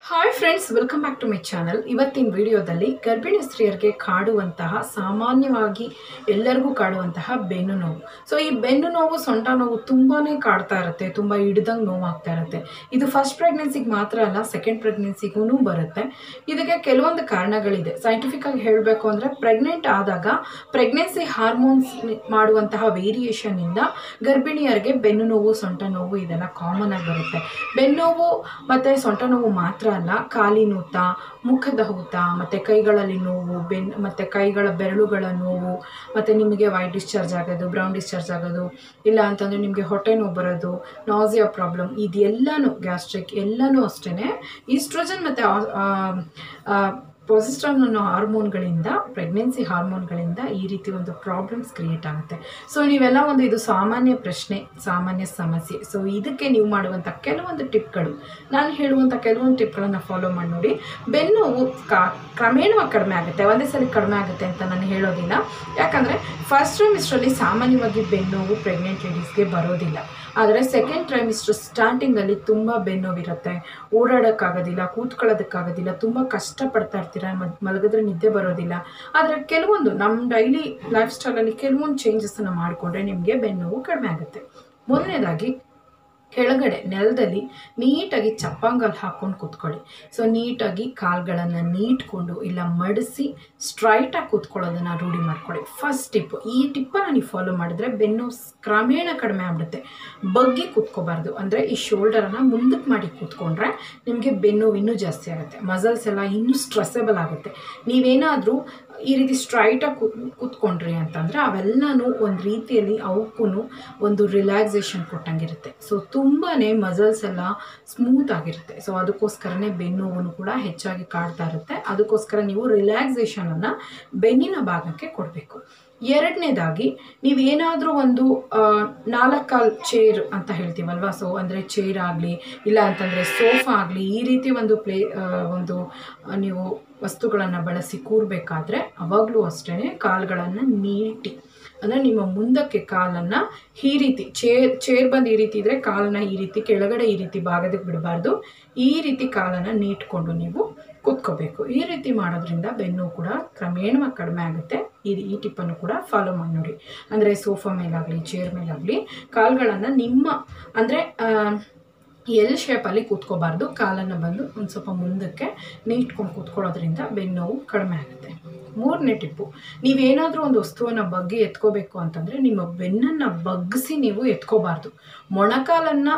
hi friends welcome back to my channel ಇವತ್ತಿನ ವಿಡಿಯೋದಲ್ಲಿ ಗರ್ಭಿಣಿ ಸ್ತ್ರೀಯರಿಗೆ ಕಾಡುವಂತಹ ಸಾಮಾನ್ಯವಾಗಿ ಎಲ್ಲರಿಗೂ ಕಾಡುವಂತಹ ಬೆನ್ನು ನೋವು ಸೊ ಈ ಬೆನ್ನು ನೋವು ಸೊಂಟ ನೋವು ತುಂಬಾ ಕಾಡ್ತಾ ಇರುತ್ತೆ ತುಂಬ ಹಿಡ್ದಂಗೆ ನೋವು ಆಗ್ತಾ ಇರುತ್ತೆ ಇದು ಫಸ್ಟ್ ಪ್ರೆಗ್ನೆನ್ಸಿಗೆ ಮಾತ್ರ ಅಲ್ಲ ಸೆಕೆಂಡ್ ಪ್ರೆಗ್ನೆನ್ಸಿಗೂ ಬರುತ್ತೆ ಇದಕ್ಕೆ ಕೆಲವೊಂದು ಕಾರಣಗಳಿದೆ ಸೈಂಟಿಫಿಕ್ ಆಗಿ ಹೇಳಬೇಕು ಅಂದರೆ ಪ್ರೆಗ್ನೆಂಟ್ ಆದಾಗ ಪ್ರೆಗ್ನೆನ್ಸಿ ಹಾರ್ಮೋನ್ಸ್ ಮಾಡುವಂತಹ ವೇರಿಯೇಷನ್ನಿಂದ ಗರ್ಭಿಣಿಯರಿಗೆ ಬೆನ್ನು ನೋವು ಸೊಂಟ ನೋವು ಇದೆಲ್ಲ ಕಾಮನ್ ಆಗಿ ಬರುತ್ತೆ ಬೆನ್ನೋವು ಮತ್ತು ಸೊಂಟ ನೋವು ಮಾತ್ರ ಅಲ್ಲ ಕಾಲಿನೂತ ಮುಖದ ಊತ ಮತ್ತು ಕೈಗಳಲ್ಲಿ ನೋವು ಬೆನ್ ಮತ್ತು ಕೈಗಳ ಬೆರಳುಗಳ ನೋವು ಮತ್ತು ನಿಮಗೆ ವೈಟ್ ಡಿಸ್ಚಾರ್ಜ್ ಆಗೋದು ಬ್ರೌನ್ ಡಿಸ್ಚಾರ್ಜ್ ಆಗೋದು ಇಲ್ಲ ಅಂತಂದರೆ ನಿಮಗೆ ಹೊಟ್ಟೆ ನೋವು ಬರೋದು ನಾಸಿಯಾ ಪ್ರಾಬ್ಲಮ್ ಇದೆಲ್ಲನೂ ಗ್ಯಾಸ್ಟ್ರಿಕ್ ಎಲ್ಲನೂ ಅಷ್ಟೇ ಈಸ್ಟ್ರೋಜನ್ ಮತ್ತು ಪ್ರೊಸಿಸ್ಟ್ರಾನ್ ಅನ್ನೋ ಹಾರ್ಮೋನ್ಗಳಿಂದ ಪ್ರೆಗ್ನೆನ್ಸಿ ಹಾರ್ಮೋನ್ಗಳಿಂದ ಈ ರೀತಿ ಒಂದು ಪ್ರಾಬ್ಲಮ್ಸ್ ಕ್ರಿಯೇಟ್ ಆಗುತ್ತೆ ಸೊ ನೀವೆಲ್ಲ ಒಂದು ಇದು ಸಾಮಾನ್ಯ ಪ್ರಶ್ನೆ ಸಾಮಾನ್ಯ ಸಮಸ್ಯೆ ಸೊ ಇದಕ್ಕೆ ನೀವು ಮಾಡುವಂಥ ಕೆಲವೊಂದು ಟಿಪ್ಗಳು ನಾನು ಹೇಳುವಂಥ ಕೆಲವೊಂದು ಟಿಪ್ಗಳನ್ನು ಫಾಲೋ ಮಾಡಿ ನೋಡಿ ಬೆನ್ನೋವು ಕಾ ಕ್ರಮೇಣವಾಗಿ ಕಡಿಮೆ ಆಗುತ್ತೆ ಒಂದೇ ಸಲ ಕಡಿಮೆ ಆಗುತ್ತೆ ಅಂತ ನಾನು ಹೇಳೋದಿಲ್ಲ ಯಾಕಂದರೆ ಫಸ್ಟ್ ಟ್ರೈಮಿಸ್ಟ್ರಲ್ಲಿ ಸಾಮಾನ್ಯವಾಗಿ ಬೆನ್ನೋವು ಪ್ರೆಗ್ನೆಂಟ್ ಲೇಡೀಸ್ಗೆ ಬರೋದಿಲ್ಲ ಆದರೆ ಸೆಕೆಂಡ್ ಟ್ರೈಮಿಸ್ಟರ್ ಸ್ಟಾರ್ಟಿಂಗಲ್ಲಿ ತುಂಬ ಬೆನ್ನೋವಿರುತ್ತೆ ಓಡಾಡೋಕ್ಕಾಗೋದಿಲ್ಲ ಕೂತ್ಕೊಳ್ಳೋದಕ್ಕಾಗೋದಿಲ್ಲ ತುಂಬ ಕಷ್ಟಪಡ್ತಾ ಇರ್ತೀರ ಮದ್ ಮಲಗಿದ್ರೆ ನಿದ್ದೆ ಬರೋದಿಲ್ಲ ಆದರೆ ಕೆಲವೊಂದು ನಮ್ಮ ಡೈಲಿ ಲೈಫ್ ಸ್ಟೈಲಲ್ಲಿ ಕೆಲವೊಂದು ಚೇಂಜಸನ್ನು ಮಾಡಿಕೊಂಡ್ರೆ ನಿಮಗೆ ಬೆನ್ನೋವು ಕಡಿಮೆ ಆಗುತ್ತೆ ಮೊದಲನೇದಾಗಿ ಕೆಳಗಡೆ ನೆಲದಲ್ಲಿ ನೀಟಾಗಿ ಚಪ್ಪಂಗಲ್ಲಿ ಹಾಕ್ಕೊಂಡು ಕೂತ್ಕೊಳ್ಳಿ ಸೊ ನೀಟಾಗಿ ಕಾಲುಗಳನ್ನು ನೀಟ್ಕೊಂಡು ಇಲ್ಲ ಮಡಿಸಿ ಸ್ಟ್ರೈಟಾಗಿ ಕೂತ್ಕೊಳ್ಳೋದನ್ನು ರೂಢಿ ಮಾಡ್ಕೊಳ್ಳಿ ಫಸ್ಟ್ ಟಿಪ್ ಈ ಟಿಪ್ಪನ್ನು ನೀವು ಫಾಲೋ ಮಾಡಿದ್ರೆ ಬೆನ್ನು ಸ್- ಕ್ರಮೇಣ ಕಡಿಮೆ ಆಗ್ಬಿಡುತ್ತೆ ಬಗ್ಗಿ ಕೂತ್ಕೋಬಾರ್ದು ಅಂದರೆ ಈ ಶೋಲ್ಡರನ್ನು ಮುಂದಕ್ಕೆ ಮಾಡಿ ಕೂತ್ಕೊಂಡ್ರೆ ನಿಮಗೆ ಬೆನ್ನು ಇನ್ನೂ ಜಾಸ್ತಿ ಆಗುತ್ತೆ ಮಸಲ್ಸ್ ಎಲ್ಲ ಇನ್ನೂ ಸ್ಟ್ರೆಸಬಲ್ ಆಗುತ್ತೆ ನೀವೇನಾದರೂ ಈ ರೀತಿ ಸ್ಟ್ರೈಟಾಗಿ ಕೂತ್ ಕೂತ್ಕೊಂಡ್ರಿ ಅಂತಂದರೆ ಅವೆಲ್ಲನೂ ಒಂದು ರೀತಿಯಲ್ಲಿ ಅವಕ್ಕೂ ಒಂದು ರಿಲ್ಯಾಕ್ಸೇಷನ್ ಕೊಟ್ಟಂಗಿರುತ್ತೆ ಸೊ ತುಂಬಾ ಮಸಲ್ಸ್ ಎಲ್ಲ ಸ್ಮೂತ್ ಆಗಿರುತ್ತೆ ಸೊ ಅದಕ್ಕೋಸ್ಕರನೇ ಬೆನ್ನುವನ್ನು ಕೂಡ ಹೆಚ್ಚಾಗಿ ಕಾಡ್ತಾ ಇರುತ್ತೆ ಅದಕ್ಕೋಸ್ಕರ ನೀವು ರಿಲ್ಯಾಕ್ಸೇಷನನ್ನು ಬೆನ್ನಿನ ಭಾಗಕ್ಕೆ ಕೊಡಬೇಕು ಎರಡನೇದಾಗಿ ನೀವೇನಾದರೂ ಒಂದು ನಾಲ್ಕಾಲ್ ಚೇರ್ ಅಂತ ಹೇಳ್ತೀವಲ್ವಾ ಸೊ ಅಂದರೆ ಚೇರ್ ಆಗಲಿ ಇಲ್ಲ ಅಂತಂದರೆ ಸೋಫಾ ಆಗಲಿ ಈ ರೀತಿ ಒಂದು ಪ್ಲೇ ಆ, ಒಂದು ಆ, ನೀವು ವಸ್ತುಗಳನ್ನು ಬಳಸಿ ಕೂರಬೇಕಾದ್ರೆ ಅವಾಗಲೂ ಅಷ್ಟೇ ಕಾಲುಗಳನ್ನು ನೀಟಿ ಅಂದರೆ ನಿಮ್ಮ ಮುಂದಕ್ಕೆ ಕಾಲನ್ನು ಈ ರೀತಿ ಚೇರ್ ಚೇರ್ ಬಂದು ಈ ರೀತಿ ಇದ್ದರೆ ಕಾಲನ್ನು ಈ ರೀತಿ ಕೆಳಗಡೆ ಈ ರೀತಿ ಭಾಗದಕ್ಕೆ ಬಿಡಬಾರ್ದು ಈ ರೀತಿ ಕಾಲನ್ನು ನೀಟ್ಕೊಂಡು ನೀವು ಕೂತ್ಕೋಬೇಕು ಈ ರೀತಿ ಮಾಡೋದ್ರಿಂದ ಬೆನ್ನು ಕೂಡ ಕ್ರಮೇಣವಾಗಿ ಕಡಿಮೆ ಆಗುತ್ತೆ ಈ ಈ ಟಿಪ್ಪನ್ನು ಕೂಡ ಫಾಲೋ ಮಾಡಿ ನೋಡಿ ಅಂದರೆ ಸೋಫಾ ಮೇಲಾಗಲಿ ಚೇರ್ ಮೇಲಾಗಲಿ ಕಾಲುಗಳನ್ನು ನಿಮ್ಮ ಅಂದರೆ ಎಲ್ ಶೇಪಲ್ಲಿ ಕೂತ್ಕೋಬಾರ್ದು ಕಾಲನ್ನು ಬಂದು ಒಂದು ಸ್ವಲ್ಪ ಮುಂದಕ್ಕೆ ನೀಟ್ಕೊಂಡು ಕೂತ್ಕೊಳ್ಳೋದ್ರಿಂದ ಬೆನ್ನೋವು ಕಡಿಮೆ ಆಗುತ್ತೆ ಮೂರನೇ ಟಿಪ್ಪು ನೀವೇನಾದರೂ ಒಂದು ವಸ್ತುವನ್ನು ಬಗ್ಗಿ ಎತ್ಕೋಬೇಕು ಅಂತಂದರೆ ನಿಮ್ಮ ಬೆನ್ನನ್ನು ಬಗ್ಗಿಸಿ ನೀವು ಎತ್ಕೋಬಾರ್ದು ಮೊಣಕಾಲನ್ನು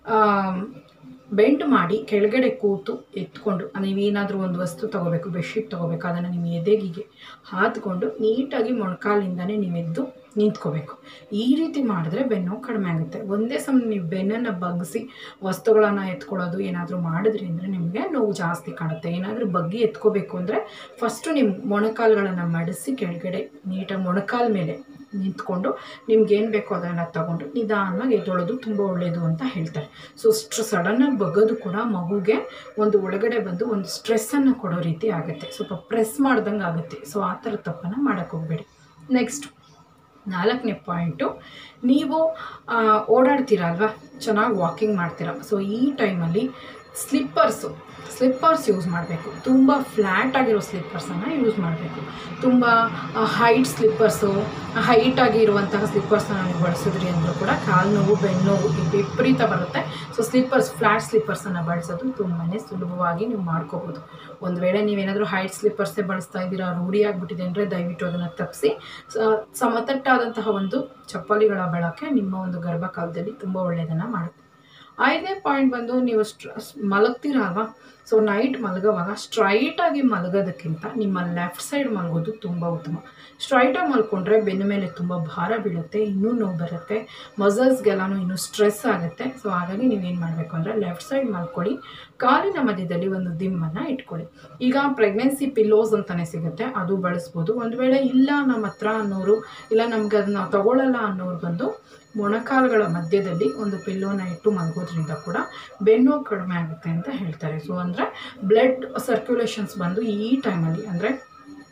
ಬೆಂಡ್ ಮಾಡಿ ಕೆಳಗಡೆ ಕೂತು ಎತ್ಕೊಂಡು ನೀವೇನಾದರೂ ಒಂದು ವಸ್ತು ತೊಗೋಬೇಕು ಬೆಡ್ಶೀಟ್ ತೊಗೋಬೇಕು ಅದನ್ನು ನಿಮ್ಮ ಎದೆಗಿಗೆ ಹಾತ್ಕೊಂಡು ನೀಟಾಗಿ ಮೊಣಕಾಲಿಂದನೇ ನೀವು ಎದ್ದು ನಿಂತ್ಕೋಬೇಕು ಈ ರೀತಿ ಮಾಡಿದ್ರೆ ಬೆನ್ನು ಕಡಿಮೆ ಆಗುತ್ತೆ ಒಂದೇ ಸಮ ನೀವು ಬೆನ್ನನ್ನು ಬಗ್ಗಿಸಿ ವಸ್ತುಗಳನ್ನು ಎತ್ಕೊಳ್ಳೋದು ಏನಾದರೂ ಮಾಡಿದ್ರಿ ಅಂದರೆ ನಿಮಗೆ ನೋವು ಜಾಸ್ತಿ ಕಾಣುತ್ತೆ ಏನಾದರೂ ಬಗ್ಗಿ ಎತ್ಕೋಬೇಕು ಅಂದರೆ ಫಸ್ಟು ನಿಮ್ಮ ಮೊಣಕಾಲುಗಳನ್ನು ಮಡಿಸಿ ಕೆಳಗಡೆ ನೀಟಾಗಿ ಮೊಣಕಾಲ ಮೇಲೆ ನಿಂತ್ಕೊಂಡು ನಿಮ್ಗೇನು ಬೇಕೋ ಅದನ್ನು ತಗೊಂಡು ನಿಧಾನವಾಗಿ ಎದ್ದೊಳೋದು ತುಂಬ ಒಳ್ಳೆಯದು ಅಂತ ಹೇಳ್ತಾರೆ ಸೊ ಸ್ಟ್ರ ಸಡನ್ನಾಗಿ ಬಗ್ಗೋದು ಕೂಡ ಮಗುಗೆ ಒಂದು ಒಳಗಡೆ ಬಂದು ಒಂದು ಸ್ಟ್ರೆಸ್ಸನ್ನು ಕೊಡೋ ರೀತಿ ಆಗುತ್ತೆ ಸ್ವಲ್ಪ ಪ್ರೆಸ್ ಮಾಡ್ದಂಗೆ ಆಗುತ್ತೆ ಸೊ ಆ ಥರ ತಪ್ಪನ್ನು ಮಾಡೋಕ್ಕೆ ಹೋಗಬೇಡಿ ನೆಕ್ಸ್ಟ್ ನಾಲ್ಕನೇ ಪಾಯಿಂಟು ನೀವು ಆ, ಓಡಾಡ್ತೀರಾ ಅಲ್ವಾ ಚೆನ್ನಾಗಿ ವಾಕಿಂಗ್ ಮಾಡ್ತೀರಾ ಸೊ ಈ ಟೈಮಲ್ಲಿ ಸ್ಲಿಪ್ಪರ್ಸು ಸ್ಲಿಪ್ಪರ್ಸ್ ಯೂಸ್ ಮಾಡಬೇಕು ತುಂಬ ಫ್ಲ್ಯಾಟ್ ಆಗಿರೋ ಸ್ಲಿಪ್ಪರ್ಸನ್ನು ಯೂಸ್ ಮಾಡಬೇಕು ತುಂಬ ಹೈಟ್ ಸ್ಲಿಪ್ಪರ್ಸು ಹೈಟ್ ಆಗಿರುವಂತಹ ಸ್ಲಿಪ್ಪರ್ಸನ್ನು ನೀವು ಬಳಸಿದ್ರಿ ಅಂದರೂ ಕೂಡ ಕಾಲು ನೋವು ಬೆನ್ನು ನೋವು ಇದು ವಿಪರೀತ ಬರುತ್ತೆ ಸೊ ಸ್ಲಿಪ್ಪರ್ಸ್ ಫ್ಲ್ಯಾಟ್ ಸ್ಲಿಪ್ಪರ್ಸನ್ನು ಬಳಸೋದು ತುಂಬಾ ಸುಲಭವಾಗಿ ನೀವು ಮಾಡ್ಕೋಬೋದು ಒಂದು ವೇಳೆ ನೀವೇನಾದರೂ ಹೈಟ್ ಸ್ಲಿಪ್ಪರ್ಸೇ ಬಳಸ್ತಾ ಇದ್ದೀರಾ ರೂಢಿ ಆಗಿಬಿಟ್ಟಿದೆ ಅಂದರೆ ದಯವಿಟ್ಟು ಅದನ್ನು ತಪ್ಪಿಸಿ ಸಮತಟ್ಟಾದಂತಹ ಒಂದು ಚಪ್ಪಲಿಗಳ ಬಳಕೆ ನಿಮ್ಮ ಒಂದು ಗರ್ಭಕಾಲದಲ್ಲಿ ತುಂಬ ಒಳ್ಳೆಯದನ್ನು ಮಾಡುತ್ತೆ ಐದನೇ ಪಾಯಿಂಟ್ ಬಂದು ನೀವು ಸ್ಟ್ರ ಮಲಗ್ತೀರ ಅಲ್ವಾ ಸೊ ನೈಟ್ ಮಲಗೋವಾಗ ಸ್ಟ್ರೈಟಾಗಿ ಮಲಗೋದಕ್ಕಿಂತ ನಿಮ್ಮ ಲೆಫ್ಟ್ ಸೈಡ್ ಮಲಗೋದು ತುಂಬ ಉತ್ತಮ ಸ್ಟ್ರೈಟಾಗಿ ಮಲ್ಕೊಂಡ್ರೆ ಬೆನ್ನ ಮೇಲೆ ತುಂಬ ಭಾರ ಬೀಳುತ್ತೆ ಇನ್ನೂ ನೋವು ಬರುತ್ತೆ ಮಸಲ್ಸ್ಗೆಲ್ಲನೂ ಇನ್ನೂ ಸ್ಟ್ರೆಸ್ ಆಗುತ್ತೆ ಸೊ ಹಾಗಾಗಿ ನೀವೇನು ಮಾಡಬೇಕು ಅಂದರೆ ಲೆಫ್ಟ್ ಸೈಡ್ ಮಲ್ಕೊಳ್ಳಿ ಕಾಲಿನ ಮಧ್ಯದಲ್ಲಿ ಒಂದು ದಿಮ್ಮನ್ನು ಇಟ್ಕೊಳ್ಳಿ ಈಗ ಪ್ರೆಗ್ನೆನ್ಸಿ ಪಿಲ್ಲೋಸ್ ಅಂತಲೇ ಸಿಗುತ್ತೆ ಅದು ಬಳಸ್ಬೋದು ಒಂದು ವೇಳೆ ಇಲ್ಲ ನಮ್ಮ ಹತ್ರ ಅನ್ನೋರು ಇಲ್ಲ ನಮ್ಗೆ ಅದನ್ನ ತಗೊಳ್ಳಲ್ಲ ಅನ್ನೋರು ಬಂದು ಮೊಣಕಾಲುಗಳ ಮಧ್ಯದಲ್ಲಿ ಒಂದು ಪಿಲ್ಲೋನ ಇಟ್ಟು ಮಲಗೋದ್ರಿಂದ ಕೂಡ ಬೆನ್ನು ಕಡಿಮೆ ಆಗುತ್ತೆ ಅಂತ ಹೇಳ್ತಾರೆ ಸೊ ಅಂದರೆ ಬ್ಲಡ್ ಸರ್ಕ್ಯುಲೇಷನ್ಸ್ ಬಂದು ಈ ಟೈಮಲ್ಲಿ ಅಂದರೆ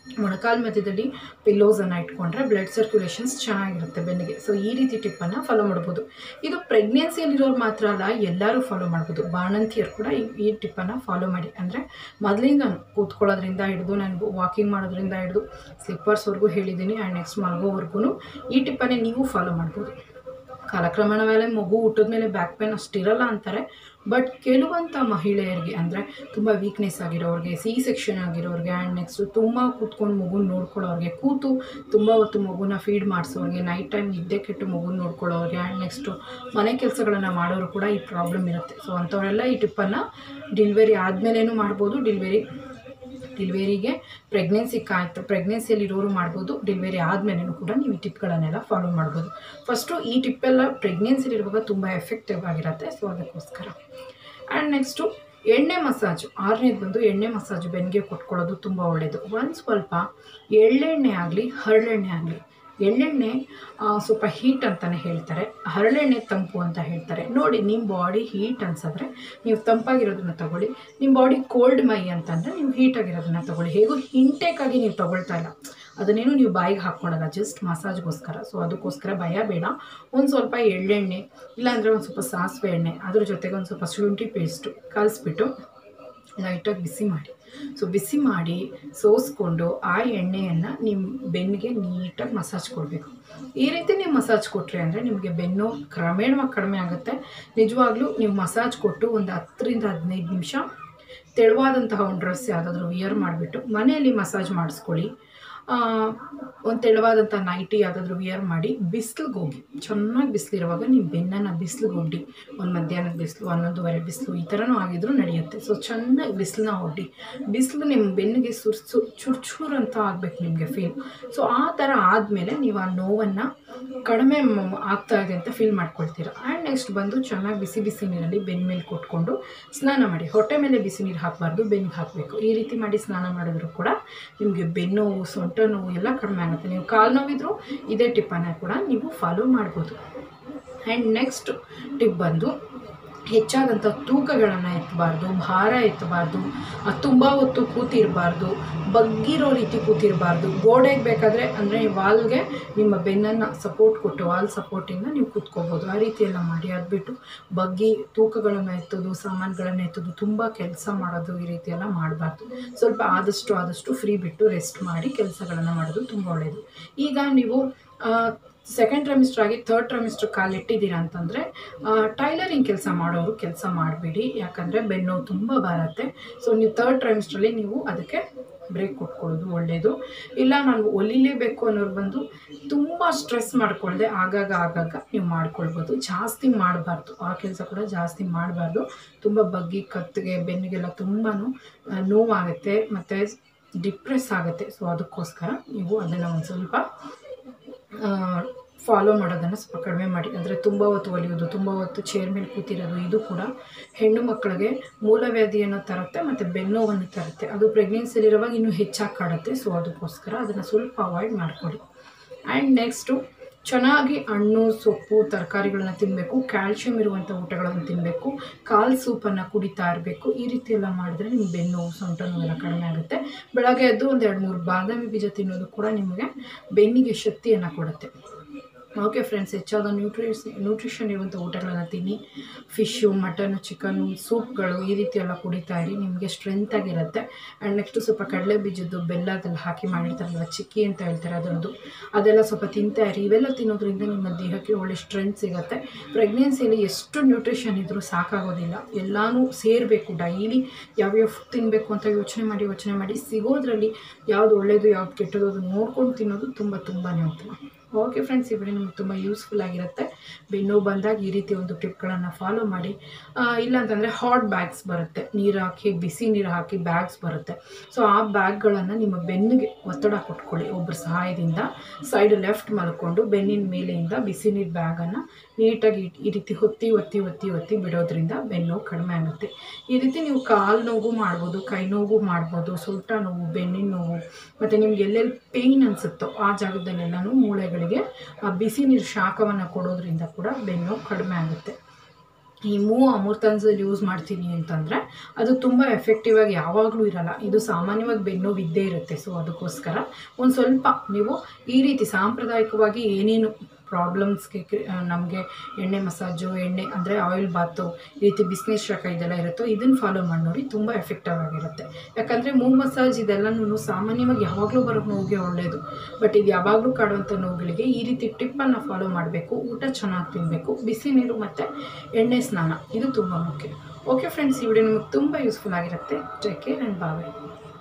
ಮೊಣಕಾಲು ಮಧ್ಯದಲ್ಲಿ ಪಿಲ್ಲೋಸನ್ನು ಇಟ್ಕೊಂಡ್ರೆ ಬ್ಲಡ್ ಸರ್ಕ್ಯುಲೇಷನ್ಸ್ ಚೆನ್ನಾಗಿರುತ್ತೆ ಬೆನ್ನಿಗೆ ಸೊ ಈ ರೀತಿ ಟಿಪ್ಪನ್ನು ಫಾಲೋ ಮಾಡ್ಬೋದು ಇದು ಪ್ರೆಗ್ನೆನ್ಸಿಯಲ್ಲಿರೋರು ಮಾತ್ರ ಅಲ್ಲ ಎಲ್ಲರೂ ಫಾಲೋ ಮಾಡ್ಬೋದು ಬಾಣಂತಿಯರು ಕೂಡ ಈ ಈ ಟಿಪ್ಪನ್ನು ಫಾಲೋ ಮಾಡಿ ಅಂದರೆ ಮೊದಲಿಂದ ಕೂತ್ಕೊಳ್ಳೋದ್ರಿಂದ ಹಿಡಿದು ನಾನು ವಾಕಿಂಗ್ ಮಾಡೋದ್ರಿಂದ ಹಿಡಿದು ಸ್ಲಿಪ್ಪರ್ಸ್ವರೆಗೂ ಹೇಳಿದ್ದೀನಿ ಆ್ಯಂಡ್ ನೆಕ್ಸ್ಟ್ ಮಲ್ಗೋವರೆಗೂ ಈ ಟಿಪ್ಪನ್ನೇ ನೀವು ಫಾಲೋ ಮಾಡ್ಬೋದು ಕಾಲಕ್ರಮೇಣ ಮೇಲೆ ಮಗು ಹುಟ್ಟಿದ ಮೇಲೆ ಬ್ಯಾಕ್ ಪೇನ್ ಅಷ್ಟಿರಲ್ಲ ಅಂತಾರೆ ಬಟ್ ಕೆಲವಂಥ ಮಹಿಳೆಯರಿಗೆ ಅಂದರೆ ತುಂಬ ವೀಕ್ನೆಸ್ ಆಗಿರೋರಿಗೆ ಸಿ ಸೆಕ್ಷನ್ ಆಗಿರೋರಿಗೆ ಆ್ಯಂಡ್ ನೆಕ್ಸ್ಟು ತುಂಬ ಕೂತ್ಕೊಂಡು ಮಗುನ ನೋಡ್ಕೊಳ್ಳೋರಿಗೆ ಕೂತು ತುಂಬ ಹೊತ್ತು ಮಗುನ ಫೀಡ್ ಮಾಡಿಸೋರಿಗೆ ನೈಟ್ ಟೈಮ್ ನಿದ್ದೆ ಕೆಟ್ಟು ಮಗುನ ನೋಡ್ಕೊಳ್ಳೋರಿಗೆ ಆ್ಯಂಡ್ ನೆಕ್ಸ್ಟು ಮನೆ ಕೆಲಸಗಳನ್ನು ಮಾಡೋರು ಕೂಡ ಈ ಪ್ರಾಬ್ಲಮ್ ಇರುತ್ತೆ ಸೊ ಅಂಥವರೆಲ್ಲ ಈ ಟಿಪ್ಪನ್ನು ಡಿಲ್ವರಿ ಆದಮೇಲೇನೂ ಮಾಡ್ಬೋದು ಡಿಲ್ವರಿ ಡಿಲ್ವರಿಗೆ ಪ್ರೆಗ್ನೆನ್ಸಿ ಕಾಯ್ತು ಪ್ರೆಗ್ನೆನ್ಸಿಯಲ್ಲಿರೋರು ಮಾಡ್ಬೋದು ಡಿಲ್ವರಿ ಆದಮೇಲೆನೂ ಕೂಡ ನೀವು ಈ ಟಿಪ್ಗಳನ್ನೆಲ್ಲ ಫಾಲೋ ಮಾಡ್ಬೋದು ಫಸ್ಟು ಈ ಟಿಪ್ಪೆಲ್ಲ ಪ್ರೆಗ್ನೆನ್ಸಿಲಿರುವಾಗ ತುಂಬ ಎಫೆಕ್ಟಿವ್ ಆಗಿರುತ್ತೆ ಸೊ ಅದಕ್ಕೋಸ್ಕರ ಆ್ಯಂಡ್ ನೆಕ್ಸ್ಟು ಎಣ್ಣೆ ಮಸಾಜು ಆರನೇದು ಬಂದು ಎಣ್ಣೆ ಮಸಾಜು ಬೆನ್ನಿಗೆ ಕೊಟ್ಕೊಳ್ಳೋದು ತುಂಬ ಒಳ್ಳೆಯದು ಒಂದು ಸ್ವಲ್ಪ ಎಳ್ಳೆಣ್ಣೆ ಆಗಲಿ ಹರಳೆಣ್ಣೆ ಆಗಲಿ ಎಳ್ಳೆಣ್ಣೆ ಆ, ಸ್ವಲ್ಪ ಹೀಟ್ ಅಂತಲೇ ಹೇಳ್ತಾರೆ ಹರಳೆಣ್ಣೆ ತಂಪು ಅಂತ ಹೇಳ್ತಾರೆ ನೋಡಿ ನಿಮ್ಮ ಬಾಡಿ ಹೀಟ್ ಅನ್ಸಿದ್ರೆ ನೀವು ತಂಪಾಗಿರೋದನ್ನ ತಗೊಳ್ಳಿ ನಿಮ್ಮ ಬಾಡಿ ಕೋಲ್ಡ್ ಮೈ ಅಂತಂದರೆ ನೀವು ಹೀಟಾಗಿರೋದನ್ನ ತಗೊಳ್ಳಿ ಹೇಗೂ ಹಿಂಟೇಕಾಗಿ ನೀವು ತಗೊಳ್ತಾ ಇಲ್ಲ ಅದನ್ನೇನು ನೀವು ಬಾಯಿಗೆ ಹಾಕ್ಕೊಳಲ್ಲ ಜಸ್ಟ್ ಮಸಾಜ್ಗೋಸ್ಕರ ಸೊ ಅದಕ್ಕೋಸ್ಕರ ಭಯ ಬೇಡ ಒಂದು ಸ್ವಲ್ಪ ಎಳ್ಳೆಣ್ಣೆ ಇಲ್ಲಾಂದರೆ ಒಂದು ಸ್ವಲ್ಪ ಸಾಸಿವೆ ಎಣ್ಣೆ ಅದ್ರ ಜೊತೆಗೆ ಒಂದು ಸ್ವಲ್ಪ ಶುಂಠಿ ಪೇಸ್ಟು ಕಲಿಸ್ಬಿಟ್ಟು ಲೈಟಾಗಿ ಬಿಸಿ ಮಾಡಿ ಸೊ ಬಿಸಿ ಮಾಡಿ ಸೋಸ್ಕೊಂಡು ಆ ಎಣ್ಣೆಯನ್ನು ನಿಮ್ಮ ಬೆನ್ನಿಗೆ ನೀಟಾಗಿ ಮಸಾಜ್ ಕೊಡಬೇಕು ಈ ರೀತಿ ನೀವು ಮಸಾಜ್ ಕೊಟ್ರಿ ಅಂದರೆ ನಿಮಗೆ ಬೆನ್ನು ಕ್ರಮೇಣವಾಗಿ ಕಡಿಮೆ ಆಗುತ್ತೆ ನಿಜವಾಗ್ಲೂ ನೀವು ಮಸಾಜ್ ಕೊಟ್ಟು ಒಂದು ಹತ್ತರಿಂದ ಹದಿನೈದು ನಿಮಿಷ ತೆಳುವಾದಂತಹ ಒಂದು ಡ್ರೆಸ್ ಯಾವುದಾದ್ರೂ ವಿಯರ್ ಮಾಡಿಬಿಟ್ಟು ಮನೆಯಲ್ಲಿ ಮಸಾಜ್ ಮಾಡಿಸ್ಕೊಳ್ಳಿ ಒಂದು ತೆಳುವಾದಂಥ ನೈಟಿ ಯಾವುದಾದ್ರೂ ವಿಯರ್ ಮಾಡಿ ಬಿಸಿಲಿಗೆ ಹೋಗಿ ಚೆನ್ನಾಗಿ ಬಿಸಿಲಿರುವಾಗ ನೀವು ಬೆನ್ನನ್ನು ಬಿಸಿಲಿಗೆ ಒಡ್ಡಿ ಒಂದು ಮಧ್ಯಾಹ್ನದ ಬಿಸಿಲು ಹನ್ನೊಂದುವರೆ ಬಿಸಿಲು ಈ ಥರನೂ ಆಗಿದ್ರೂ ನಡೆಯುತ್ತೆ ಸೊ ಚೆನ್ನಾಗಿ ಬಿಸಿಲನ್ನ ಒಡ್ಡಿ ಬಿಸಿಲು ನಿಮ್ಮ ಬೆನ್ನಿಗೆ ಸುರ್ಸು ಚುರ್ಚೂರು ಅಂತ ಆಗಬೇಕು ನಿಮಗೆ ಫೀಲ್ ಸೊ ಆ ಥರ ಆದಮೇಲೆ ನೀವು ಆ ನೋವನ್ನು ಕಡಿಮೆ ಮ- ಆಗ್ತಾ ಇದೆ ಅಂತ ಫೀಲ್ ಮಾಡ್ಕೊಳ್ತೀರ ಆ್ಯಂಡ್ ನೆಕ್ಸ್ಟ್ ಬಂದು ಚೆನ್ನಾಗಿ ಬಿಸಿ ಬಿಸಿ ನೀರಲ್ಲಿ ಬೆನ್ನ ಮೇಲೆ ಕೊಟ್ಕೊಂಡು ಸ್ನಾನ ಮಾಡಿ ಹೊಟ್ಟೆ ಮೇಲೆ ಬಿಸಿ ನೀರು ಹಾಕಬಾರ್ದು ಬೆನ್ನಿಗೆ ಹಾಕಬೇಕು ಈ ರೀತಿ ಮಾಡಿ ಸ್ನಾನ ಮಾಡಿದ್ರು ಕೂಡ ನಿಮಗೆ ಬೆನ್ನು ನೋವು ಸೊಂಟ ನೋವು ಎಲ್ಲ ಕಡಿಮೆ ಆಗುತ್ತೆ ನೀವು ಕಾಲು ನೋವಿದ್ರು ಇದೇ ಟಿಪ್ಪನ್ನು ಕೂಡ ನೀವು ಫಾಲೋ ಮಾಡ್ಬೋದು ಆ್ಯಂಡ್ ನೆಕ್ಸ್ಟ್ ಟಿಪ್ ಬಂದು ಹೆಚ್ಚಾದಂಥ ತೂಕಗಳನ್ನು ಎತ್ತಬಾರ್ದು ಭಾರ ಎತ್ತಬಾರ್ದು ತುಂಬ ಹೊತ್ತು ಕೂತಿರಬಾರ್ದು ಬಗ್ಗಿರೋ ರೀತಿ ಕೂತಿರಬಾರ್ದು ಗೋಡೆಗೆ ಬೇಕಾದರೆ ಅಂದರೆ ವಾಲ್ಗೆ ನಿಮ್ಮ ಬೆನ್ನನ್ನು ಸಪೋರ್ಟ್ ಕೊಟ್ಟು ವಾಲ್ ಸಪೋರ್ಟಿಂದ ನೀವು ಕೂತ್ಕೋಬೋದು ಆ ರೀತಿ ಎಲ್ಲ ಮಾಡಿ ಅದು ಬಿಟ್ಟು ಬಗ್ಗಿ ತೂಕಗಳನ್ನು ಎತ್ತೋದು ಸಾಮಾನುಗಳನ್ನು ಎತ್ತೋದು ತುಂಬ ಕೆಲಸ ಮಾಡೋದು ಈ ರೀತಿ ಎಲ್ಲ ಮಾಡಬಾರ್ದು ಸ್ವಲ್ಪ ಆದಷ್ಟು ಆದಷ್ಟು ಫ್ರೀ ಬಿಟ್ಟು ರೆಸ್ಟ್ ಮಾಡಿ ಕೆಲಸಗಳನ್ನು ಮಾಡೋದು ತುಂಬ ಒಳ್ಳೆಯದು ಈಗ ನೀವು ಸೆಕೆಂಡ್ ಟ್ರಮಿಸ್ಟರ್ ಆಗಿ ಥರ್ಡ್ ಟ್ರಮಿಸ್ಟರ್ ಕಾಲಿಟ್ಟಿದ್ದೀರಾ ಅಂತಂದರೆ ಟೈಲರಿಂಗ್ ಕೆಲಸ ಮಾಡೋರು ಕೆಲಸ ಮಾಡಬೇಡಿ ಯಾಕಂದರೆ ಬೆನ್ನು ತುಂಬ ಬರುತ್ತೆ ಸೊ ನೀವು ಥರ್ಡ್ ಟ್ರಮಿಸ್ಟ್ರಲ್ಲಿ ನೀವು ಅದಕ್ಕೆ ಬ್ರೇಕ್ ಕೊಟ್ಕೊಳ್ಳೋದು ಒಳ್ಳೆಯದು ಇಲ್ಲ ನಾನು ಹೊಲಿಲೇಬೇಕು ಅನ್ನೋರು ಬಂದು ತುಂಬ ಸ್ಟ್ರೆಸ್ ಮಾಡ್ಕೊಳ್ಳದೆ ಆಗಾಗ ಆಗಾಗ ನೀವು ಮಾಡ್ಕೊಳ್ಬೋದು ಜಾಸ್ತಿ ಮಾಡಬಾರ್ದು ಆ ಕೆಲಸ ಕೂಡ ಜಾಸ್ತಿ ಮಾಡಬಾರ್ದು ತುಂಬ ಬಗ್ಗಿ ಕತ್ತಿಗೆ ಬೆನ್ನಿಗೆಲ್ಲ ತುಂಬಾ ನೋವಾಗುತ್ತೆ ಮತ್ತು ಡಿಪ್ರೆಸ್ ಆಗುತ್ತೆ ಸೊ ಅದಕ್ಕೋಸ್ಕರ ನೀವು ಅದನ್ನು ಒಂದು ಸ್ವಲ್ಪ ಫಾಲೋ ಮಾಡೋದನ್ನು ಸ್ವಲ್ಪ ಕಡಿಮೆ ಮಾಡಿ ಅಂದರೆ ತುಂಬ ಹೊತ್ತು ಒಲಿಯೋದು ತುಂಬ ಹೊತ್ತು ಚೇರ್ ಮೇಲೆ ಕೂತಿರೋದು ಇದು ಕೂಡ ಹೆಣ್ಣು ಮಕ್ಕಳಿಗೆ ಮೂಲವ್ಯಾಧಿಯನ್ನು ತರುತ್ತೆ ಮತ್ತು ಬೆನ್ನೋವನ್ನು ತರುತ್ತೆ ಅದು ಪ್ರೆಗ್ನೆನ್ಸಿಲಿರುವಾಗ ಇನ್ನೂ ಹೆಚ್ಚಾಗಿ ಕಾಡುತ್ತೆ ಸೊ ಅದಕ್ಕೋಸ್ಕರ ಅದನ್ನು ಸ್ವಲ್ಪ ಅವಾಯ್ಡ್ ಮಾಡ್ಕೊಳ್ಳಿ ಆ್ಯಂಡ್ ನೆಕ್ಸ್ಟು ಚೆನ್ನಾಗಿ ಹಣ್ಣು ಸೊಪ್ಪು ತರಕಾರಿಗಳನ್ನ ತಿನ್ನಬೇಕು ಕ್ಯಾಲ್ಶಿಯಂ ಇರುವಂಥ ಊಟಗಳನ್ನು ತಿನ್ನಬೇಕು ಕಾಲು ಸೂಪನ್ನು ಕುಡಿತಾ ಇರಬೇಕು ಈ ರೀತಿ ಎಲ್ಲ ಮಾಡಿದ್ರೆ ನಿಮ್ಮ ಬೆನ್ನು ಸೊಂಟ ನೋವೆಲ್ಲ ಕಡಿಮೆ ಆಗುತ್ತೆ ಬೆಳಗ್ಗೆ ಎದ್ದು ಒಂದು ಎರಡು ಮೂರು ಬಾದಾಮಿ ಬೀಜ ತಿನ್ನೋದು ಕೂಡ ನಿಮಗೆ ಬೆನ್ನಿಗೆ ಶಕ್ತಿಯನ್ನು ಕೊಡುತ್ತೆ ಓಕೆ ಫ್ರೆಂಡ್ಸ್ ಹೆಚ್ಚಾದ ನ್ಯೂಟ್ರಿಸ್ ನ್ಯೂಟ್ರಿಷನ್ ಇರುವಂಥ ಊಟಗಳನ್ನು ತಿನ್ನಿ ಫಿಶ್ಶು ಮಟನು ಚಿಕನು ಸೂಪ್ಗಳು ಈ ರೀತಿ ಎಲ್ಲ ಕುಡಿತಾ ಇರಿ ನಿಮಗೆ ಸ್ಟ್ರೆಂತ್ ಆಗಿರುತ್ತೆ ಆ್ಯಂಡ್ ನೆಕ್ಸ್ಟು ಸ್ವಲ್ಪ ಕಡಲೆ ಬೀಜದ್ದು ಬೆಲ್ಲದಲ್ಲಿ ಹಾಕಿ ಮಾಡಿರ್ತಾರಲ್ವ ಚಿಕ್ಕಿ ಅಂತ ಹೇಳ್ತಾರೆ ಅದರದ್ದು ಅದೆಲ್ಲ ಸ್ವಲ್ಪ ತಿಂತಾ ಇರಿ ಇವೆಲ್ಲ ತಿನ್ನೋದ್ರಿಂದ ನಿಮ್ಮ ದೇಹಕ್ಕೆ ಒಳ್ಳೆ ಸ್ಟ್ರೆಂತ್ ಸಿಗುತ್ತೆ ಪ್ರೆಗ್ನೆನ್ಸಿಯಲ್ಲಿ ಎಷ್ಟು ನ್ಯೂಟ್ರಿಷನ್ ಇದ್ದರೂ ಸಾಕಾಗೋದಿಲ್ಲ ಎಲ್ಲನೂ ಸೇರಬೇಕು ಡೈಲಿ ಯಾವ್ಯಾವ ಫುಡ್ ತಿನ್ನಬೇಕು ಅಂತ ಯೋಚನೆ ಮಾಡಿ ಯೋಚನೆ ಮಾಡಿ ಸಿಗೋದ್ರಲ್ಲಿ ಯಾವ್ದು ಒಳ್ಳೆಯದು ಯಾವ್ದು ಕೆಟ್ಟದ್ದು ಅದು ನೋಡ್ಕೊಂಡು ತಿನ್ನೋದು ತುಂಬ ತುಂಬಾ ಉತ್ತಮ ಓಕೆ ಫ್ರೆಂಡ್ಸ್ ಈ ವಿಡಿಯೋ ನಿಮ್ಗೆ ತುಂಬ ಯೂಸ್ಫುಲ್ ಆಗಿರುತ್ತೆ ಬೆನ್ನು ಬಂದಾಗ ಈ ರೀತಿ ಒಂದು ಟಿಪ್ಗಳನ್ನು ಫಾಲೋ ಮಾಡಿ ಆ, ಇಲ್ಲ ಅಂತಂದರೆ ಹಾಟ್ ಬ್ಯಾಗ್ಸ್ ಬರುತ್ತೆ ನೀರು ಹಾಕಿ ಬಿಸಿ ನೀರು ಹಾಕಿ ಬ್ಯಾಗ್ಸ್ ಬರುತ್ತೆ ಸೊ ಆ ಬ್ಯಾಗ್ಗಳನ್ನು ನಿಮ್ಮ ಬೆನ್ನಿಗೆ ಒತ್ತಡ ಕೊಟ್ಕೊಳ್ಳಿ ಒಬ್ಬರ ಸಹಾಯದಿಂದ ಸೈಡ್ ಲೆಫ್ಟ್ ಮಲ್ಕೊಂಡು ಬೆನ್ನಿನ ಮೇಲೆಯಿಂದ ಬಿಸಿ ನೀರು ಬ್ಯಾಗನ್ನು ನೀಟಾಗಿ ಈ ರೀತಿ ಹೊತ್ತಿ ಒತ್ತಿ ಒತ್ತಿ ಒತ್ತಿ ಬಿಡೋದ್ರಿಂದ ಬೆನ್ನು ಕಡಿಮೆ ಆಗುತ್ತೆ ಈ ರೀತಿ ನೀವು ಕಾಲು ನೋವು ಮಾಡ್ಬೋದು ಕೈ ನೋವು ಮಾಡ್ಬೋದು ಸೊಂಟ ನೋವು ಬೆನ್ನಿನ ನೋವು ಮತ್ತು ನಿಮ್ಗೆ ಎಲ್ಲೆಲ್ಲಿ ಪೇಯ್ನ್ ಅನಿಸುತ್ತೋ ಆ ಜಾಗದಲ್ಲೆಲ್ಲನೂ ಮೂಳೆಗಳಿಗೆ ಆ ಬಿಸಿ ನೀರು ಶಾಖವನ್ನು ಕೊಡೋದ್ರಿಂದ ಕೂಡ ಬೆನ್ನು ಕಡಿಮೆ ಆಗುತ್ತೆ ಈ ಮೂವ್ ಅಮೃತಾನ್ಸಲ್ಲಿ ಯೂಸ್ ಮಾಡ್ತೀನಿ ಅಂತಂದರೆ ಅದು ತುಂಬ ಎಫೆಕ್ಟಿವ್ ಆಗಿ ಯಾವಾಗಲೂ ಇರಲ್ಲ ಇದು ಸಾಮಾನ್ಯವಾಗಿ ಬೆನ್ನೋವು ಇದ್ದೇ ಇರುತ್ತೆ ಸೊ ಅದಕ್ಕೋಸ್ಕರ ಒಂದು ಸ್ವಲ್ಪ ನೀವು ಈ ರೀತಿ ಸಾಂಪ್ರದಾಯಿಕವಾಗಿ ಏನೇನು ಪ್ರಾಬ್ಲಮ್ಸ್ಗೆ ನಮಗೆ ಎಣ್ಣೆ ಮಸಾಜು ಎಣ್ಣೆ ಅಂದರೆ ಆಯಿಲ್ ಬಾತು ಈ ರೀತಿ ಬಿಸ್ನೆಸ್ ಶಾಖ ಇದೆಲ್ಲ ಇರುತ್ತೋ ಇದನ್ನು ಫಾಲೋ ಮಾಡಿ ನೋಡಿ ತುಂಬ ಎಫೆಕ್ಟಿವ್ ಆಗಿರುತ್ತೆ ಯಾಕಂದರೆ ಮೂವ್ ಮಸಾಜ್ ಇದೆಲ್ಲನೂ ಸಾಮಾನ್ಯವಾಗಿ ಯಾವಾಗಲೂ ಬರೋ ನೋವಿಗೆ ಒಳ್ಳೆಯದು ಬಟ್ ಇದು ಯಾವಾಗಲೂ ಕಾಡುವಂಥ ನೋವುಗಳಿಗೆ ಈ ರೀತಿ ಟಿಪ್ಪನ್ನು ಫಾಲೋ ಮಾಡಬೇಕು ಊಟ ಚೆನ್ನಾಗಿ ತಿನ್ನಬೇಕು ಬಿಸಿ ನೀರು ಮತ್ತು ಎಣ್ಣೆ ಸ್ನಾನ ಇದು ತುಂಬ ಮುಖ್ಯ ಓಕೆ ಫ್ರೆಂಡ್ಸ್ ಈ ವಿಡಿಯೋ ನಿಮಗೆ ತುಂಬ ಯೂಸ್ಫುಲ್ ಆಗಿರುತ್ತೆ ಟೇಕ್ ಕೇರ್ ಆ್ಯಂಡ್ ಬಾಯ್